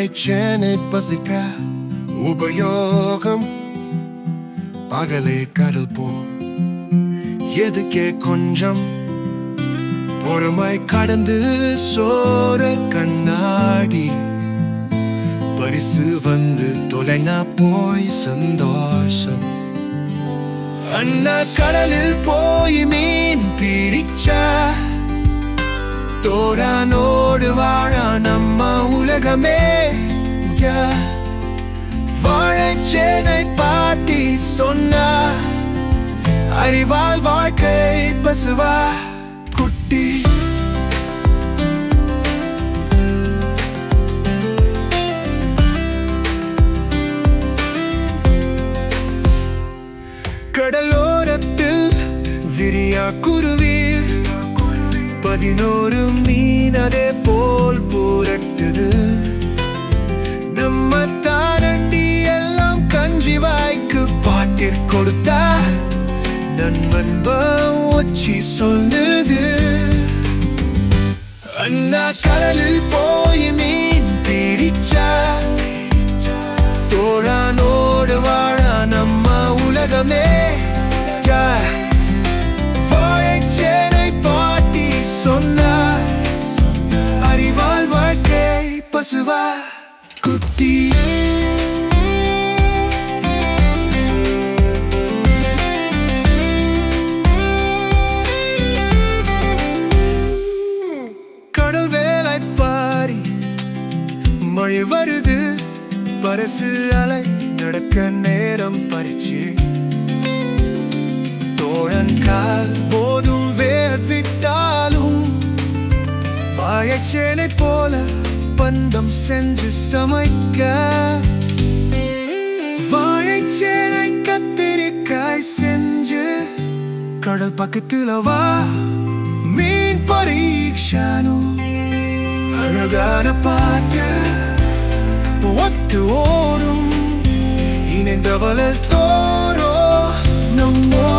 வாழைச்சேனை பசிக்க உபயோகம் பகலே கடல் போ எதுக்கே கொஞ்சம் பொறுமை கடந்து சோர கண்ணாடி பரிசு வந்து தொலைனா போய் சந்தோஷம் அண்ணா கடலில் போய் மீன் பிடிச்சா தோரானோடு வாழ நம்ம உலகமே Yeah. வாழைச்சேனை பாட்டி சொன்னா அறிவால் வாழ்க்கை பசுவா குட்டி கடலோரத்தில் விரியா குருவி பதினோரு மீன் அதே போல் புரட்டுது நம்ம தாரண்டி எல்லாம் கஞ்சி வாய்க்கு பாட்டிற் கொடுத்தா நண்பன்பம் ஒச்சி சொல்லுது அண்ணா கடலில் போய் மீன் பிடிச்சா தோழானோடு வாழ நம்ம உலகமே ஜா. வாழைச்சேனை பாட்டி சொன்னார் அறிவால் வாழ்க்கை பசுவா குட்டி கடல் வேலை பாரி மழை வருது பரசு அலை நடக்க நேரம் பறிச்சு தோழன் கால் போதும் வேர் விட்டாலும் வாழைச்சேனை போல பந்தம் செஞ்சு சமைக்க வாழைச்சேனை கத்திரிக்காய் செஞ்சு கடல் பக்கத்துல வா மீன் பரீட்சானு அழகான பாட்டு ஒத்து ஓடும் இணைந்தவள தோரோ நம்மோ